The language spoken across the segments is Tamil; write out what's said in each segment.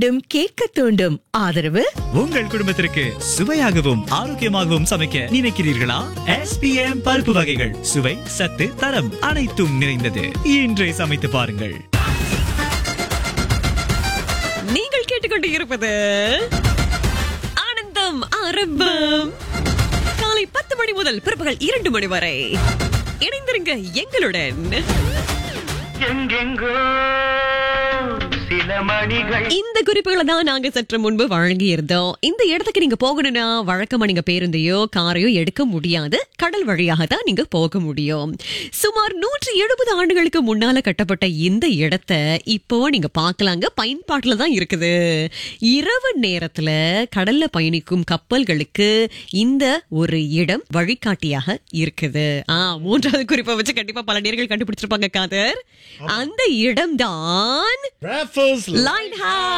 மீண்டும் கேட்க தூண்டும் ஆதரவு உங்கள் குடும்பத்திற்கு சுவையாகவும் ஆரோக்கியமாகவும் சமைக்க நினைக்கிறீர்களா எஸ்பிஎம் பருப்பு வகைகள் சுவை சத்து தரம் அனைத்தும் நிறைந்தது இன்றே சமைத்து பாருங்கள் நீங்கள் கேட்டுக்கொண்டு இருப்பது ஆனந்தம் ஆரம்பம் காலை பத்து மணி முதல் பிற்பகல் இரண்டு மணி வரை இணைந்திருங்க எங்களுடன் எங்கெங்கோ சில மணிகள் இந்த குறிப்புகளை தான் நாங்க சற்று முன்பு வழங்கி இருந்தோம் இந்த இடத்துக்கு நீங்க போகணும்னா வழக்கமா நீங்க பேருந்தையோ காரையோ எடுக்க முடியாது கடல் வழியாக தான் நீங்க போக முடியும் சுமார் நூற்றி எழுபது ஆண்டுகளுக்கு முன்னால கட்டப்பட்ட இந்த இடத்த இப்போ நீங்க பார்க்கலாங்க பயன்பாட்டுல தான் இருக்குது இரவு நேரத்துல கடல்ல பயணிக்கும் கப்பல்களுக்கு இந்த ஒரு இடம் வழிகாட்டியாக இருக்குது ஆ மூன்றாவது குறிப்பை வச்சு கண்டிப்பா பல நேர்கள் கண்டுபிடிச்சிருப்பாங்க காதர் அந்த இடம்தான் ராஃபல்ஸ் லைட்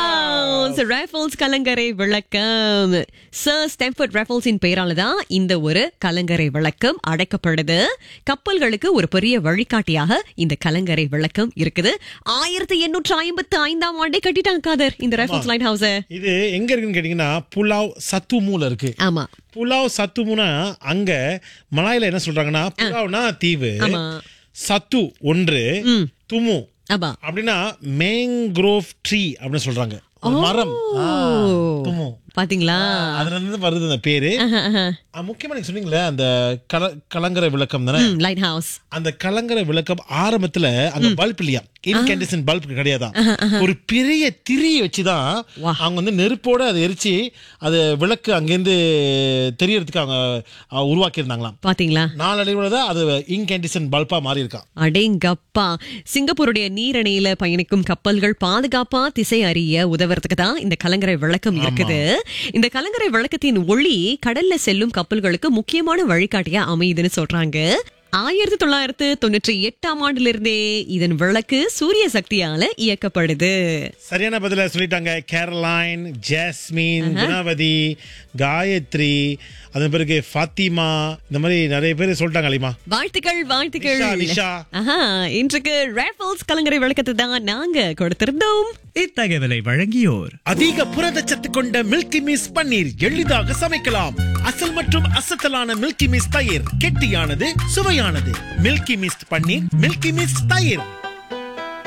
ஹவுஸ் ரேஃபல்ஸ் கலங்கரை விளக்கம் சர் ஸ்டெம்பர்ட் ரேஃபல்ஸின் பெயரால தான் இந்த ஒரு கலங்கரை விளக்கம் அடைக்கப்படுது கப்பல்களுக்கு ஒரு பெரிய வழிகாட்டியாக இந்த கலங்கரை விளக்கம் இருக்குது ஆயிரத்தி எண்ணூற்று ஐம்பத்தி ஐந்தாம் ஆண்டே கட்டிட்டாங்க காதர் இந்த ரேஃபல்ஸ் லைட் ஹவுஸ் இது எங்க இருக்குன்னு கேட்டீங்கன்னா புலாவ் சத்துமூல இருக்கு ஆமா புலாவ் சத்துமுனா அங்க மலாயில என்ன சொல்றாங்கன்னா புலாவ்னா தீவு ஆமா. சத்து ஒன்று துமு ஆமா அப்படின்னா மேங்க்ரோவ் ட்ரீ அப்படின்னு சொல்றாங்க ஒரு மரம் ஆ, துமு பாத்தீங்களா அதுல இருந்து வருது அந்த பேரு ஆ, முக்கியமா நீங்க சொன்னீங்களே அந்த கல கலங்கரை விளக்கம் தானே லைட் ஹவுஸ் அந்த கலங்கரை விளக்கம் ஆரம்பத்துல அந்த பல்ப் இல்லையா இன்கேண்டிசன் பல்ப் கிடையாதான் ஒரு பெரிய திரியை வச்சுதான் அவங்க வந்து நெருப்போட அதை எரிச்சு அது விளக்கு அங்கேருந்து தெரியறதுக்கு அவங்க அஹ், உருவாக்கியிருந்தாங்களாம் பாத்தீங்களா நாளடைவுல தான் அது இன்கேண்டிசன் பல்பா மாறி இருக்கான் அடேங்கப்பா சிங்கப்பூருடைய நீரணையில பயணிக்கும் கப்பல்கள் பாதுகாப்பா திசை அறிய உதவுறதுக்கு தான் இந்த கலங்கரை விளக்கம் இருக்குது இந்த கலங்கரை விளக்கத்தின் ஒளி கடல்ல செல்லும் கப்பல்களுக்கு முக்கியமான வழிகாட்டியா அமையுதுன்னு சொல்றாங்க ஆயிரத்தி தொள்ளாயிரத்து தொண்ணூற்றி எட்டாம் ஆண்டிலிருந்தே இதன் விளக்கு சூரிய சக்தியால இயக்கப்படுது சரியான பதில சொல்லிட்டாங்க கேரளைன் ஜாஸ்மின் குணவதி காயத்ரி அதன் பிறகு ஃபாத்திமா இந்த மாதிரி நிறைய பேர் சொல்லிட்டாங்க அலிமா வாழ்த்துக்கள் வாழ்த்துக்கள் நிஷா, நிஷா. ஆஹா இன்றைக்கு ரேஃபல்ஸ் கலங்கரை விளக்கத்தை தான் நாங்க கொடுத்திருந்தோம் இத்தகவலை வழங்கியோர் அதிக புரதச்சத்து கொண்ட மில்கி மிஸ் பன்னீர் எளிதாக சமைக்கலாம் அசல் மற்றும் அசத்தலான மில்கி மிஸ் தயிர் கெட்டியானது சுவையானது Milky Mist paneer Milky Mist தயிர்